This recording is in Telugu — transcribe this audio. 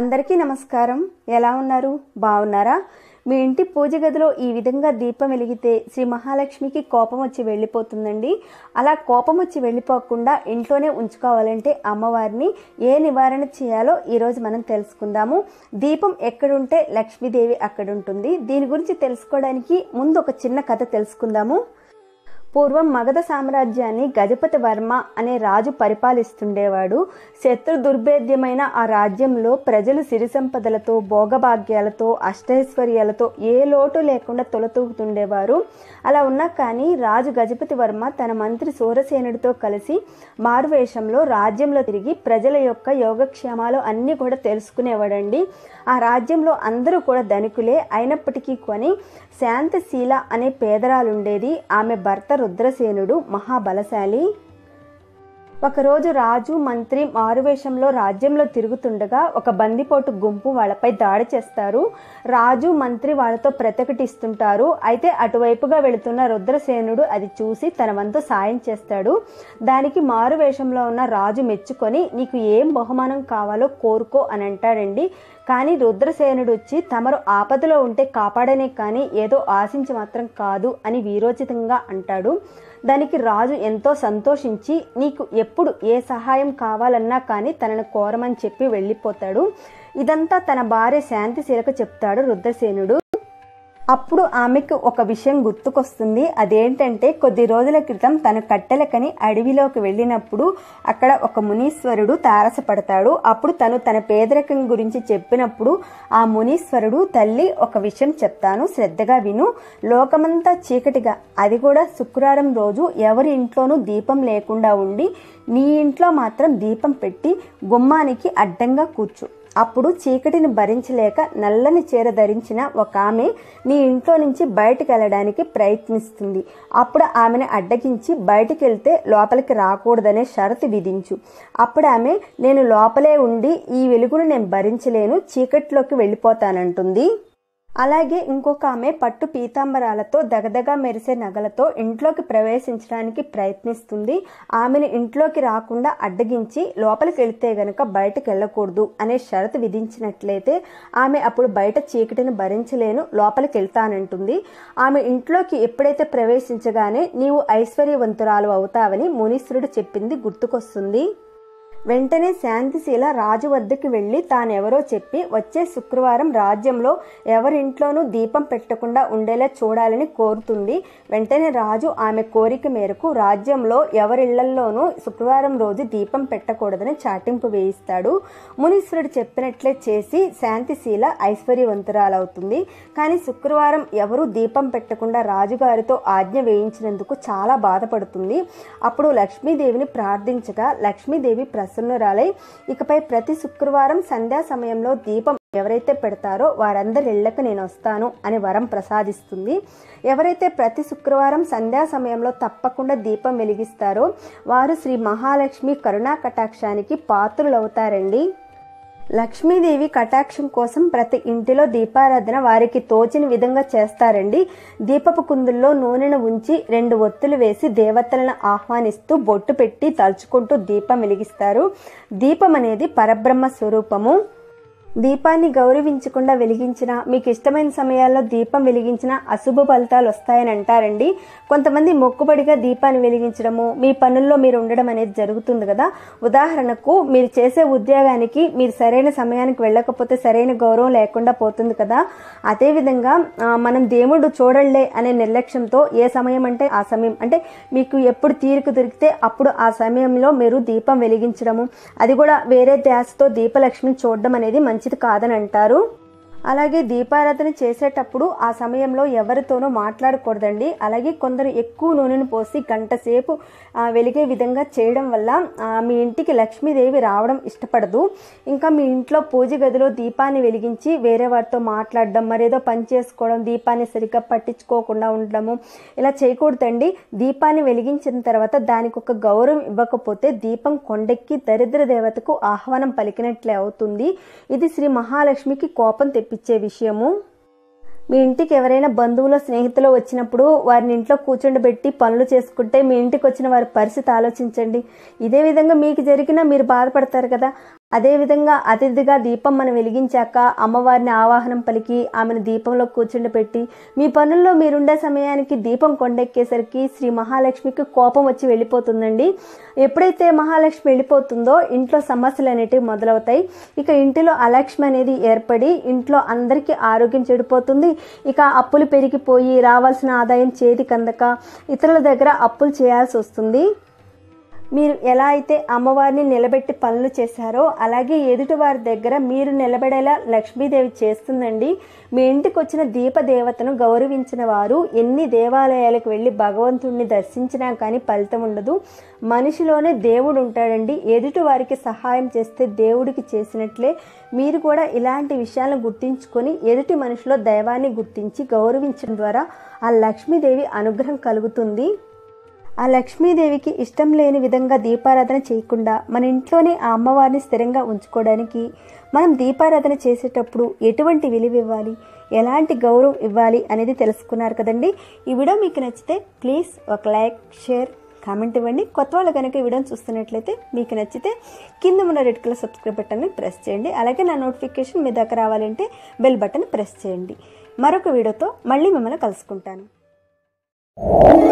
అందరికీ నమస్కారం ఎలా ఉన్నారు బాగున్నారా మీ ఇంటి పూజ గదిలో ఈ విధంగా దీపం వెలిగితే శ్రీ మహాలక్ష్మికి కోపం వచ్చి వెళ్ళిపోతుందండి అలా కోపం వచ్చి వెళ్ళిపోకుండా ఇంట్లోనే ఉంచుకోవాలంటే అమ్మవారిని ఏ నివారణ చేయాలో ఈరోజు మనం తెలుసుకుందాము దీపం ఎక్కడుంటే లక్ష్మీదేవి అక్కడ ఉంటుంది దీని గురించి తెలుసుకోవడానికి ముందు ఒక చిన్న కథ తెలుసుకుందాము పూర్వం మగధ సామ్రాజ్యాన్ని గజపతి వర్మ అనే రాజు పరిపాలిస్తుండేవాడు శత్రు దుర్భేద్యమైన ఆ రాజ్యంలో ప్రజలు సిరి సంపదలతో భోగభాగ్యాలతో అష్టైశ్వర్యాలతో ఏ లోటు లేకుండా తొలతూగుతుండేవారు అలా ఉన్నా కానీ రాజు గజపతి వర్మ తన మంత్రి సూరసేనుడితో కలిసి మారువేషంలో రాజ్యంలో తిరిగి ప్రజల యొక్క యోగక్షేమాలు అన్నీ కూడా తెలుసుకునేవాడండి ఆ రాజ్యంలో అందరూ కూడా ధనికులే అయినప్పటికీ కొని శాంతశీల అనే పేదరాలుండేది ఆమె భర్త రుద్రసేనుడు మహాబలశాలి ఒకరోజు రాజు మంత్రి మారువేషంలో రాజ్యంలో తిరుగుతుండగా ఒక బందిపోటు గుంపు వాళ్ళపై దాడి చేస్తారు రాజు మంత్రి వాళ్ళతో ప్రతిఘటిస్తుంటారు అయితే అటువైపుగా వెళుతున్న రుద్రసేనుడు అది చూసి తన వంతు సాయం చేస్తాడు దానికి మారువేషంలో ఉన్న రాజు మెచ్చుకొని నీకు ఏం బహుమానం కావాలో కోరుకో అని అంటాడండి కానీ రుద్రసేనుడు వచ్చి తమరు ఆపదలో ఉంటే కాపాడనే కానీ ఏదో ఆశించి మాత్రం కాదు అని వీరోచితంగా అంటాడు దానికి రాజు ఎంతో సంతోషించి నీకు ఎప్పుడు ఏ సహాయం కావాలన్నా కానీ తనను కోరమని చెప్పి వెళ్ళిపోతాడు ఇదంతా తన భార్య శాంతిశీలకు చెప్తాడు రుద్రసేనుడు అప్పుడు ఆమెకు ఒక విషయం గుర్తుకొస్తుంది అదేంటంటే కొద్ది రోజుల క్రితం తను కట్టెలకని అడవిలోకి వెళ్ళినప్పుడు అక్కడ ఒక మునీశ్వరుడు తారసపడతాడు అప్పుడు తను తన పేదరికం గురించి చెప్పినప్పుడు ఆ మునీశ్వరుడు తల్లి ఒక విషయం చెప్తాను శ్రద్ధగా విను లోకమంతా చీకటిగా అది కూడా శుక్రవారం రోజు ఎవరి ఇంట్లోనూ దీపం లేకుండా ఉండి నీ ఇంట్లో మాత్రం దీపం పెట్టి గుమ్మానికి అడ్డంగా కూర్చో అప్పుడు చీకటిని భరించలేక నల్లని చీర ధరించిన ఒక ఆమె నీ ఇంట్లో నుంచి బయటికి వెళ్ళడానికి ప్రయత్నిస్తుంది అప్పుడు ఆమెను అడ్డగించి బయటికి వెళ్తే లోపలికి రాకూడదనే షరతు విధించు అప్పుడు ఆమె నేను లోపలే ఉండి ఈ వెలుగును నేను భరించలేను చీకటిలోకి వెళ్ళిపోతానంటుంది అలాగే ఇంకొక ఆమె పట్టు పీతాంబరాలతో దగదగా మెరిసే నగలతో ఇంట్లోకి ప్రవేశించడానికి ప్రయత్నిస్తుంది ఆమెను ఇంట్లోకి రాకుండా అడ్డగించి లోపలికి వెళితే గనక బయటకు వెళ్ళకూడదు అనే షరతు విధించినట్లయితే ఆమె అప్పుడు బయట చీకటిని భరించలేను లోపలికి వెళ్తానంటుంది ఆమె ఇంట్లోకి ఎప్పుడైతే ప్రవేశించగానే నీవు ఐశ్వర్యవంతురాలు అవుతావని మునీశ్వరుడు చెప్పింది గుర్తుకొస్తుంది వెంటనే శాంతిశీల రాజు వద్దకు వెళ్ళి తానెవరో చెప్పి వచ్చే శుక్రవారం రాజ్యంలో ఎవరింట్లోనూ దీపం పెట్టకుండా ఉండేలా చూడాలని కోరుతుంది వెంటనే రాజు ఆమె కోరిక మేరకు రాజ్యంలో ఎవరిళ్లల్లోనూ శుక్రవారం రోజు దీపం పెట్టకూడదని చాటింపు వేయిస్తాడు మునీశ్వరుడు చెప్పినట్లే చేసి శాంతిశీల ఐశ్వర్యవంతురాలవుతుంది కానీ శుక్రవారం ఎవరు దీపం పెట్టకుండా రాజుగారితో ఆజ్ఞ వేయించినందుకు చాలా బాధపడుతుంది అప్పుడు లక్ష్మీదేవిని ప్రార్థించగా లక్ష్మీదేవి ప్రసన్నురాలై ఇకపై ప్రతి శుక్రవారం సంధ్యా సమయంలో దీపం ఎవరైతే పెడతారో వారందరి ఇళ్లకు నేను వస్తాను అని వరం ప్రసాదిస్తుంది ఎవరైతే ప్రతి శుక్రవారం సంధ్యా సమయంలో తప్పకుండా దీపం వెలిగిస్తారో వారు శ్రీ మహాలక్ష్మి కరుణా కటాక్షానికి పాత్రులవుతారండి లక్ష్మీదేవి కటాక్షం కోసం ప్రతి ఇంటిలో దీపారాధన వారికి తోచిన విధంగా చేస్తారండి దీపపు కుందుల్లో నూనెను ఉంచి రెండు ఒత్తులు వేసి దేవతలను ఆహ్వానిస్తూ బొట్టు పెట్టి తలుచుకుంటూ దీపం వెలిగిస్తారు దీపం అనేది పరబ్రహ్మ స్వరూపము దీపాన్ని గౌరవించకుండా వెలిగించిన మీకు ఇష్టమైన సమయాల్లో దీపం వెలిగించిన అశుభ ఫలితాలు వస్తాయని అంటారండి కొంతమంది మొక్కుబడిగా దీపాన్ని వెలిగించడము మీ పనుల్లో మీరు ఉండడం అనేది జరుగుతుంది కదా ఉదాహరణకు మీరు చేసే ఉద్యోగానికి మీరు సరైన సమయానికి వెళ్ళకపోతే సరైన గౌరవం లేకుండా పోతుంది కదా అదేవిధంగా మనం దేవుడు చూడలే అనే నిర్లక్ష్యంతో ఏ సమయం అంటే ఆ సమయం అంటే మీకు ఎప్పుడు తీరిక దొరికితే అప్పుడు ఆ సమయంలో మీరు దీపం వెలిగించడము అది కూడా వేరే ధ్యాసతో దీపలక్ష్మిని చూడడం అనేది మంచి మంచిది కాదని అంటారు అలాగే దీపారాధన చేసేటప్పుడు ఆ సమయంలో ఎవరితోనూ మాట్లాడకూడదండి అలాగే కొందరు ఎక్కువ నూనెను పోసి గంట సేపు వెలిగే విధంగా చేయడం వల్ల మీ ఇంటికి లక్ష్మీదేవి రావడం ఇష్టపడదు ఇంకా మీ ఇంట్లో పూజ గదిలో దీపాన్ని వెలిగించి వేరే వారితో మాట్లాడడం మరేదో పని చేసుకోవడం దీపాన్ని సరిగ్గా పట్టించుకోకుండా ఉండడము ఇలా చేయకూడదండి దీపాన్ని వెలిగించిన తర్వాత దానికి ఒక గౌరవం ఇవ్వకపోతే దీపం కొండెక్కి దరిద్ర దేవతకు ఆహ్వానం పలికినట్లే అవుతుంది ఇది శ్రీ మహాలక్ష్మికి కోపం తెప్పి తెప్పించే విషయము మీ ఇంటికి ఎవరైనా బంధువులు స్నేహితులు వచ్చినప్పుడు వారిని ఇంట్లో కూర్చుండబెట్టి పనులు చేసుకుంటే మీ ఇంటికి వచ్చిన వారి పరిస్థితి ఆలోచించండి ఇదే విధంగా మీకు జరిగినా మీరు బాధపడతారు కదా అదేవిధంగా అతిథిగా దీపం మనం వెలిగించాక అమ్మవారిని ఆవాహనం పలికి ఆమెను దీపంలో కూర్చుండపెట్టి మీ పనుల్లో మీరుండే సమయానికి దీపం కొండెక్కేసరికి శ్రీ మహాలక్ష్మికి కోపం వచ్చి వెళ్ళిపోతుందండి ఎప్పుడైతే మహాలక్ష్మి వెళ్ళిపోతుందో ఇంట్లో సమస్యలు అనేటివి మొదలవుతాయి ఇక ఇంటిలో అలక్ష్మి అనేది ఏర్పడి ఇంట్లో అందరికీ ఆరోగ్యం చెడిపోతుంది ఇక అప్పులు పెరిగిపోయి రావాల్సిన ఆదాయం చేతికి అందక ఇతరుల దగ్గర అప్పులు చేయాల్సి వస్తుంది మీరు ఎలా అయితే అమ్మవారిని నిలబెట్టి పనులు చేశారో అలాగే ఎదుటి వారి దగ్గర మీరు నిలబడేలా లక్ష్మీదేవి చేస్తుందండి మీ ఇంటికి వచ్చిన దీపదేవతను గౌరవించిన వారు ఎన్ని దేవాలయాలకు వెళ్ళి భగవంతుడిని దర్శించినా కానీ ఫలితం ఉండదు మనిషిలోనే దేవుడు ఉంటాడండి ఎదుటి వారికి సహాయం చేస్తే దేవుడికి చేసినట్లే మీరు కూడా ఇలాంటి విషయాలను గుర్తించుకొని ఎదుటి మనిషిలో దైవాన్ని గుర్తించి గౌరవించడం ద్వారా ఆ లక్ష్మీదేవి అనుగ్రహం కలుగుతుంది ఆ లక్ష్మీదేవికి ఇష్టం లేని విధంగా దీపారాధన చేయకుండా మన ఇంట్లోనే ఆ అమ్మవారిని స్థిరంగా ఉంచుకోవడానికి మనం దీపారాధన చేసేటప్పుడు ఎటువంటి విలువ ఇవ్వాలి ఎలాంటి గౌరవం ఇవ్వాలి అనేది తెలుసుకున్నారు కదండి ఈ వీడియో మీకు నచ్చితే ప్లీజ్ ఒక లైక్ షేర్ కామెంట్ ఇవ్వండి కొత్త వాళ్ళు కనుక ఈ వీడియోని చూస్తున్నట్లయితే మీకు నచ్చితే కింద ఉన్న రెడ్ కలర్ సబ్స్క్రైబ్ బటన్ని ప్రెస్ చేయండి అలాగే నా నోటిఫికేషన్ మీ దగ్గర రావాలంటే బెల్ బటన్ ప్రెస్ చేయండి మరొక వీడియోతో మళ్ళీ మిమ్మల్ని కలుసుకుంటాను